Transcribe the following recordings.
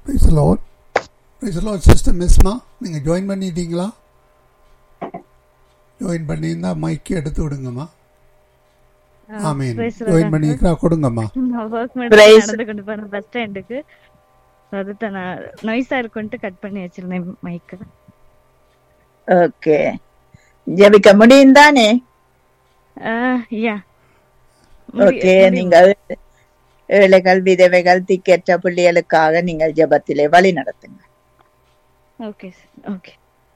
Price lord praise lord sister மிஸ்மா நீங்கள் join பண்ணிட்டீங்களா ஜாயின் பண்ணியிருந்தா மைக்கு எடுத்து விடுங்கம்மா ஆமீன் ஜாயின் பண்ணிக்கிறா கொடுங்கம்மா ஒர்க் Praise. நடந்து கொண்டு போறேன் பஸ் ஸ்டாண்டுக்கு அதுதான் நான் நாய்ஸா இருக்குன்ட்டு கட் பண்ணி வச்சிருந்தேன் மைக்கு ஓகே ஜெபிக்க முடியும் தானே யா ஓகே நீங்கள் ஏழைகள் விதவைகள் திக்கற்ற பிள்ளைகளுக்காக நீங்கள் ஜெபத்திலே வழி நடத்துங்க ஓகே ஓகே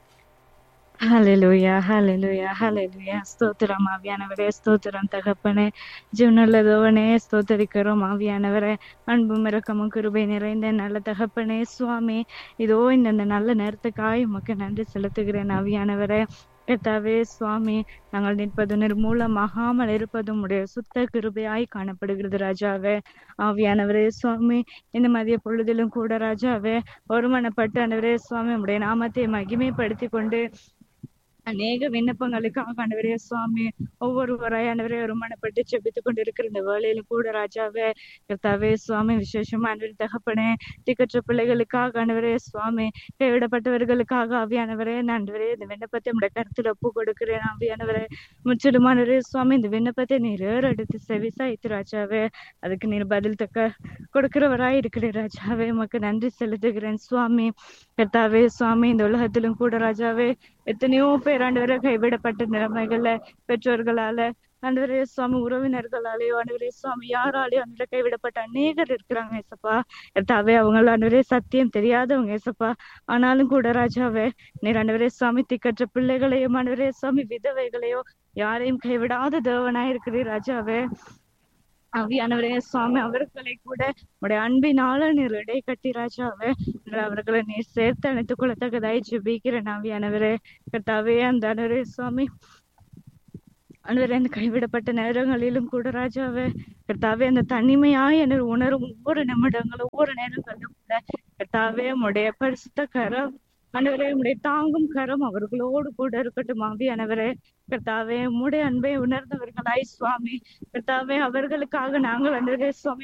ஹalleluya ஹalleluya ஹalleluya ஸ்தோத்திரம் ஆவியானவரே ஸ்தோத்திரம் தகப்பனே ஜீவனுள்ளதோவனே ஸ்தோத்தரிக்கிறோம் ஆவியானவரே அன்பும் இரக்கமும் கிருபை நிறைந்த நல்ல தகப்பனே சுவாமி இதோ இந்த இந்த நல்ல நேரத்துக்காய் உமக்கு நன்றி செலுத்துகிறேன் ஆவியானவரே கர்த்தாவே சுவாமி நாங்கள் நிற்பது நிர்மூலமாகாமல் இருப்பதும் உடைய சுத்த கிருபையாய் காணப்படுகிறது ராஜாவே ஆவியானவரே சுவாமி இந்த மதிய பொழுதிலும் கூட ராஜாவே ஒருமனப்பட்டு ஆண்டவரே சுவாமி உடைய நாமத்தை மகிமைப்படுத்தி கொண்டு அநேக விண்ணப்பங்களுக்காக ஆண்டவரே சுவாமி ஒவ்வொருவராய் ஆண்டவரே ஒருமனப்பட்டு செபித்துக் கொண்டிருக்கிற இந்த வேலையிலும் கூட ராஜாவே கர்த்தாவே சுவாமி விசேஷமா ஆண்டவரே தகப்பனே திக்கற்ற பிள்ளைகளுக்காக ஆண்டவரே சுவாமி கைவிடப்பட்டவர்களுக்காக ஆவியானவரே நான் ஆண்டவரே இந்த விண்ணப்பத்தை உடைய கருத்துல ஒப்பு கொடுக்கிறேன் ஆவியானவரே முற்றிலுமானவரே சுவாமி இந்த விண்ணப்பத்தை நீர் ஏறெடுத்து செவிசாய்த்து ராஜாவே அதுக்கு நீர் பதில் தக்க கொடுக்கிறவராய் இருக்கிற ராஜாவே உமக்கு நன்றி செலுத்துகிறேன் சுவாமி கர்த்தாவே சுவாமி இந்த உலகத்திலும் கூட ராஜாவே எத்தனையோ பேர் ஆண்டவரே கைவிடப்பட்ட நிலைமைகள்ல பெற்றோர்களால ஆண்டவரே சுவாமி உறவினர்களாலேயோ ஆண்டவரே சுவாமி யாராலேயோ ஆண்டவரே கைவிடப்பட்ட அநேகர் இருக்கிறாங்க ஏசப்பா கர்த்தாவே அவங்கள ஆண்டவரே சத்தியம் தெரியாதவங்க ஏசப்பா ஆனாலும் கூட ராஜாவே நீர் ஆண்டவரே சுவாமி திக்கற்ற பிள்ளைகளையும் ஆண்டவரே சுவாமி விதவைகளையோ யாரையும் கைவிடாத தேவனாய் இருக்கிறீர் ராஜாவே ஆவியானவரே சுவாமி அவர்களை கூட உடைய அன்பினால நீர் இடை கட்டி ராஜாவே நீர் அவர்களை நீர் சேர்த்து அணைத்துக் கொள்ளத்தக்கதாய் ஜெபிக்கிறேன் ஆவியானவரே கர்த்தாவே அந்த அனரே சுவாமி அன்வரே அந்த கைவிடப்பட்ட நேரங்களிலும் கூட ராஜாவே கர்த்தாவே அந்த தனிமையாய் என உணரும் ஒவ்வொரு நிமிடங்களும் ஒவ்வொரு நேரங்களிலும் கூட கர்த்தாவே உடைய பரிசுத்த கரம் அனைவரே உடைய தாங்கும் கரம் அவர்களோடு கூட இருக்கட்டும் ஆவியானவரே கர்த்தாவே உம்முடைய அன்பை உணர்ந்தவர்களாய் சுவாமி கர்த்தாவே அவர்களுக்காக நாங்கள் அன்றைய சுவாமி